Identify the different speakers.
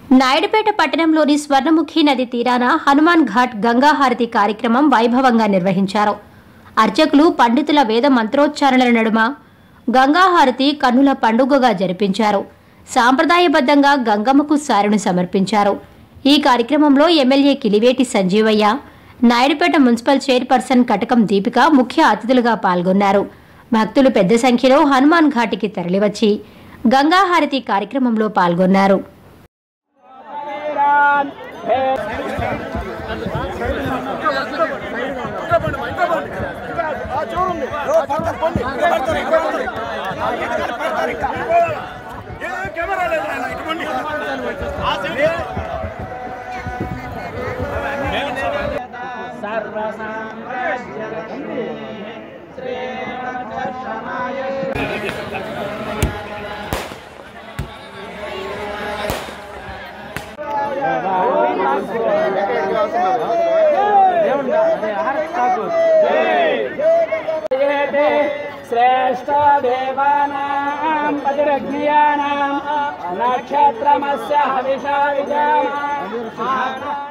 Speaker 1: నాయుడుపేట పట్టణంలోని స్వర్ణముఖి నది తీరాన హనుమాన్ ఘాట్ గంగాహారతి కార్యక్రమం వైభవంగా నిర్వహించారు అర్చకులు పండితుల వేద మంత్రోచ్చారణల నడుమ గంగాహారతి కన్నుల పండుగగా జరిపించారు సాంప్రదాయబద్ధంగా గంగమ్మకు సారెను సమర్పించారు ఈ కార్యక్రమంలో MLA Kiliveti Sanjeevaiah Naidupeta municipal chairperson Katakam Deepika ముఖ్య అతిథులుగా పాల్గొన్నారు భక్తులు పెద్ద సంఖ్యలో హనుమాన్ ఘాటికి తరలివచ్చి గంగాహారతి కార్యక్రమంలో పాల్గొన్నారు
Speaker 2: కెమెరా లేదు నాయన, ఇటువంటి
Speaker 3: శ్రేష్ట దేవానాం పతిరజ్ఞానాం నక్షత్రమస్య హవిషా విజానా